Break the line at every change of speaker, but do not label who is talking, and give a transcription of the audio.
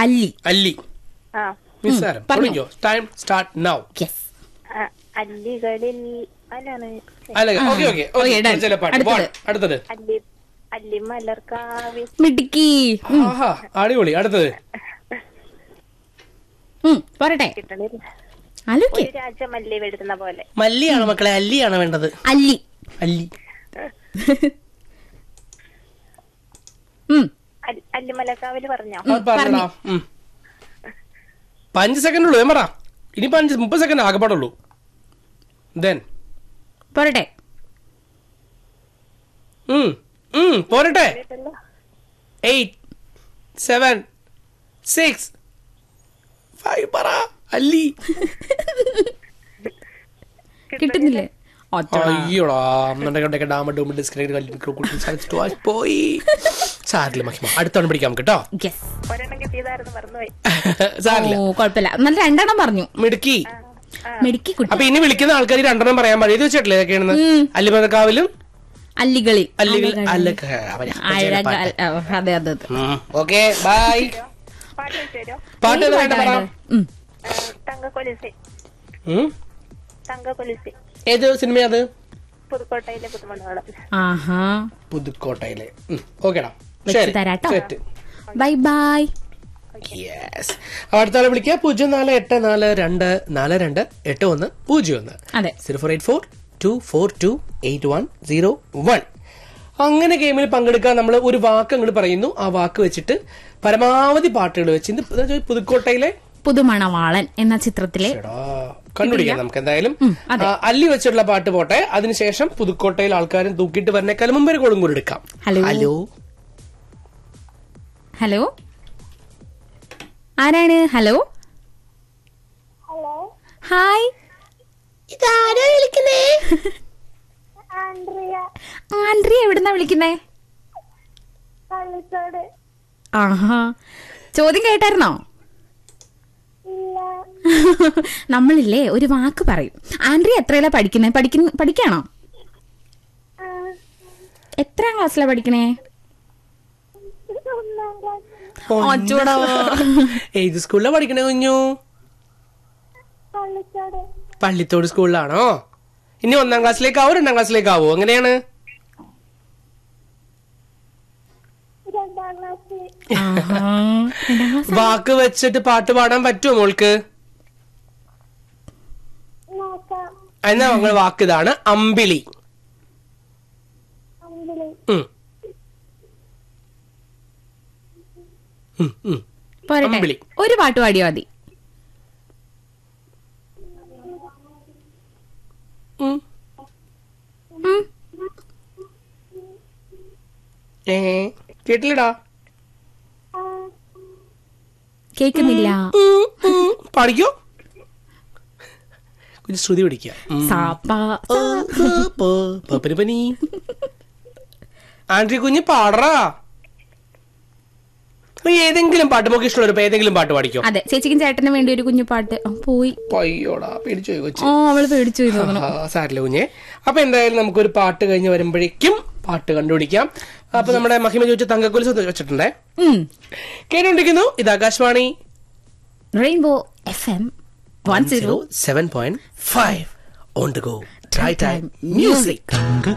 അല്ലി
അല്ലി
ആ
നിസ്സാരം
പറഞ്ഞോ.
തുടങ്ങിയോ ടൈം സ്റ്റാർട്ട് നൗ
യെസ്
ആ, അല്ലികളിൽ അല്ലാണ്
അല്ല ഓക്കെ ഓക്കെ
Okay, done.
ചില പാട്ട്
അടുത്തത്.
One. അടുത്തത്
അല്ലി അല്ലി മലർക്കാവി
മിടുക്കി
ആഹാ അടിപൊളി അടുത്തത്
ഉം, പോരട്ടെ
കിട്ടണില്ല
ആലോചിക്ക്
ഒരു രാജമല്ലി വെടുത്തുന്ന പോലെ
മല്ലിയാണോ മക്കളെ അല്ലിയാണോ വേണ്ടത്
അല്ലി
അല്ലി
ഉം,
അൽ- അല്ലിമലക്കാവില് പറഞ്ഞോ
ആ, പറഞ്ഞോടാ ഉം. പഞ്ച് സെക്കൻഡ് ഉള്ളൂ ഞാൻ പറ ഇനി പഞ്ച് മുപ്പത് സെക്കൻഡ് ആകെപ്പാടുള്ളൂ ദെൻ
പോരട്ടെ
പോരട്ടെ എയ്റ്റ് സെവൻ സിക്സ് ഫൈവ് പറ അല്ലി
കിട്ടുന്നില്ലേ ഒറ്റടാ.
അയ്യോടാ നമ്മുടെ ഡാമ ഡൂമ ഡിസ്കണക്ട് പോയി സാരില്ല മഹിമ അടുത്താണ് പിടിക്കാം നമുക്ക് കേട്ടോ
Yes.
ഒരെണ്ണം കിട്ടിയതായിരുന്നു മറന്നുപോയി
സാരില്ല
ഓ കുഴപ്പമില്ല എന്നാൽ രണ്ടെണ്ണം പറഞ്ഞു
മിടുക്കി
മെടുക്കി കുട്ടി
അപ്പൊ ഇനി വിളിക്കുന്ന ആൾക്കാർ രണ്ടെണ്ണം പറയാൻ പാടില്ല ഇത് വെച്ചിട്ടില്ലേ ഇതൊക്കെയാണെന്ന് അല്ലിമതക്കാവിലും
അല്ലികളി
അല്ലെങ്കിൽ അല്ല
അഴക ആ, അതെ അതെ അതെ
ഓക്കെ ബൈ
പാട്ട് വെച്ചോ
പാട്ട്
ഏത്
ഏതാ വേണ്ടത് പറ
പാട്ടാണ്? ഉം.
തങ്കക്കൊലിസി
ഉം.
തങ്കക്കൊലിസി
ഏത് സിനിമ അത്
പുതുക്കോട്ടയിലെ പുതുമണോളം
ആഹാ
പുതുക്കോട്ടയിലെ ഓക്കേടാ
വെച്ച്
ശരി
തരാട്ടോ.
സെറ്റ്
ബൈ ബൈ
യെസ് അടുത്ത ആളെ വിളിക്കുക പൂജ്യം നാല് എട്ട് നാല് രണ്ട് നാല് രണ്ട് എട്ട് ഒന്ന് പൂജ്യം ഒന്ന്
അതെ
zero four eight four two four two eight one zero one അങ്ങനെ ഗെയിമിൽ പങ്കെടുക്കാൻ നമ്മൾ ഒരു വാക്ക് അങ്ങോട്ട് പറയുന്നു ആ വാക്ക് വെച്ചിട്ട് പരമാവധി പാട്ടുകൾ വെച്ച് ഇന്ന് ഇത് പുതുക്കോട്ടയിലെ
പുതുമണവാളൻ എന്ന ചിത്രത്തിലെ
എടാ, കണ്ടുപിടിക്കാം നമുക്ക് എന്തായാലും
ഉം, അതെ.
ആ, അല്ലി വെച്ചിട്ടുള്ള പാട്ട് പോട്ടെ അതിനുശേഷം പുതുക്കോട്ടയിൽ ആൾക്കാരും തൂക്കിയിട്ട് വരണേക്കാളും മുമ്പ് ഒരു കോളും കൂടി എടുക്കാം
ഹലോ.
ഹലോ
ഹലോ ആരാണ് ഹലോ
ഹലോ
ഹായ്
ഇതാരാ വിളിക്കുന്നേ
ആൻഡ്രിയ
ആൻഡ്രി എവിടുന്നാ വിളിക്കുന്നേ
പള്ളിത്തോട്
ആഹാ ചോദ്യം കേട്ടായിരുന്നോ
ഇല്ല
നമ്മളില്ലേ ഒരു വാക്ക് പറയും ആൻഡ്രി എത്രയിലാ പഠിക്കുന്നേ പഠിക്കുന്ന പഠിക്കാണോ എത്രാം ക്ലാസ്സിലാ പഠിക്കണേ
ഒന്നാം ക്ലാസ്
അച്ചോടാ.
ഏത് സ്കൂളിലാ പഠിക്കണേ കുഞ്ഞു
പള്ളിത്തോട്
പള്ളിത്തോട് സ്കൂളിലാണോ ഇനി ഒന്നാം ക്ലാസ്സിലേക്കാവോ രണ്ടാം ക്ലാസ്സിലേക്കാവോ എങ്ങനെയാണ്
രണ്ടാം ക്ലാസ്
ആഹാ. രണ്ടാം ക്ലാസ്
വാക്ക് വെച്ചിട്ട് പാട്ട് പാടാൻ പറ്റുമോ മോൾക്ക്
നോക്കാം
എന്നാ ഞങ്ങൾ വാക്ക് ഇതാണ് അമ്പിളി
അമ്പിളി
ഉം. ഉം, ഉം.
പോരട്ടെ
അമ്പിളി.
ഒരു പാട്ട് പാടിയാ മതി
ഉം.
ഉം.
ഏ കേട്ടില്ലടാ
കേക്കുന്നില്ല
ഉം, ഉം. പാടിക്കോ കുഞ്ഞ് ശ്രുതി പിടിക്കുക ഉം.
സാപ്പ
ഓ, ഓ, പോ, പപ്പന് പനി ആൻഡ്രി കുഞ്ഞ് പാടറാ അപ്പൊ ഏതെങ്കിലും പാട്ട് നമുക്ക് ഇഷ്ടമുള്ള ഏതെങ്കിലും പാട്ട് പാടിക്കോ
അതെ ചേച്ചിക്കും ചേട്ടനും വേണ്ടി ഒരു കുഞ്ഞു പാട്ട് ആ, പോയി
പയ്യോടാ പേടിച്ചു പോയി കൊച്ചു
ഓ അവള് പേടിച്ചു പോയി തോന്നുന്നു
ആ, സാരില്ല കുഞ്ഞെ അപ്പൊ എന്തായാലും നമുക്കൊരു പാട്ട് കഴിഞ്ഞ് വരുമ്പോഴേക്കും പാട്ട് കണ്ടുപിടിക്കാം അപ്പൊ നമ്മുടെ മഹിമ ചോദിച്ച തങ്കക്കുലിസ് വെച്ചിട്ടുണ്ടേ
ഉം.
കേട്ടുകൊണ്ടിരിക്കുന്നു ഇത് Akashvani
rainbow F M one zero
seven point five on to go try time music